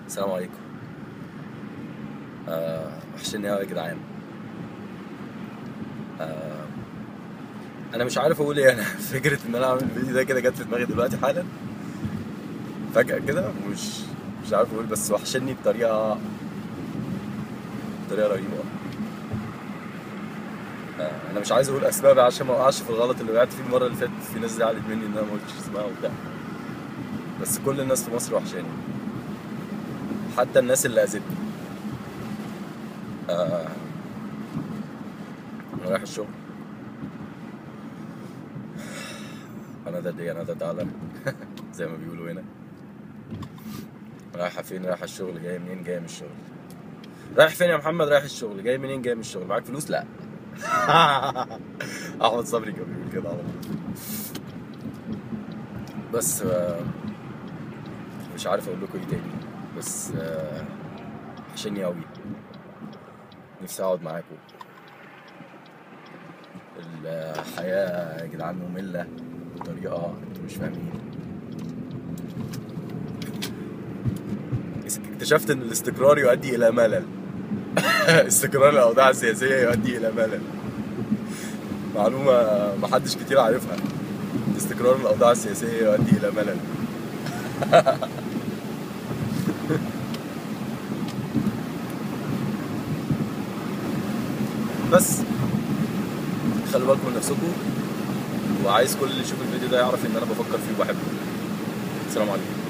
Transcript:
السلام عليكم آه وحشني قوي يا جدعان آه انا مش عارف اقول ايه انا فكره ان انا اعمل الفيديو ده كده جت في دماغي دلوقتي حالا فجاه كده ومش مش عارف اقول بس وحشني بطريقه بطريقه رهيبه آه انا مش عايز اقول اسباب عشان ما اقعش في الغلط اللي وقعت فيه المره اللي فاتت في ناس زعلت مني ان انا ما قلتش اسمها وبتاع بس كل الناس في مصر وحشاني حتى الناس اللي اذتني آه انا رايح الشغل another day another dollar زي ما بيقولوا هنا رايحة فين رايحة الشغل جاي منين جاي من الشغل رايح فين يا محمد رايح الشغل جاي منين جاي من الشغل معاك فلوس لا احمد صبري كان بيقول كده على طول بس آه، مش عارف اقول لكم ايه تاني بس آه، وحشني قوي نفسي اقعد معاكم الحياة يا جدعان مملة بطريقة انتوا مش فاهمين اكتشفت ان الاستقرار يؤدي الى ملل استقرار الاوضاع السياسية يؤدي الى ملل معلومة محدش كتير عارفها استقرار الاوضاع السياسية يؤدي الى ملل بس خلوا بالكم من نفسكم وعايز كل اللي يشوف الفيديو ده يعرف ان انا بفكر فيه وبحبه السلام عليكم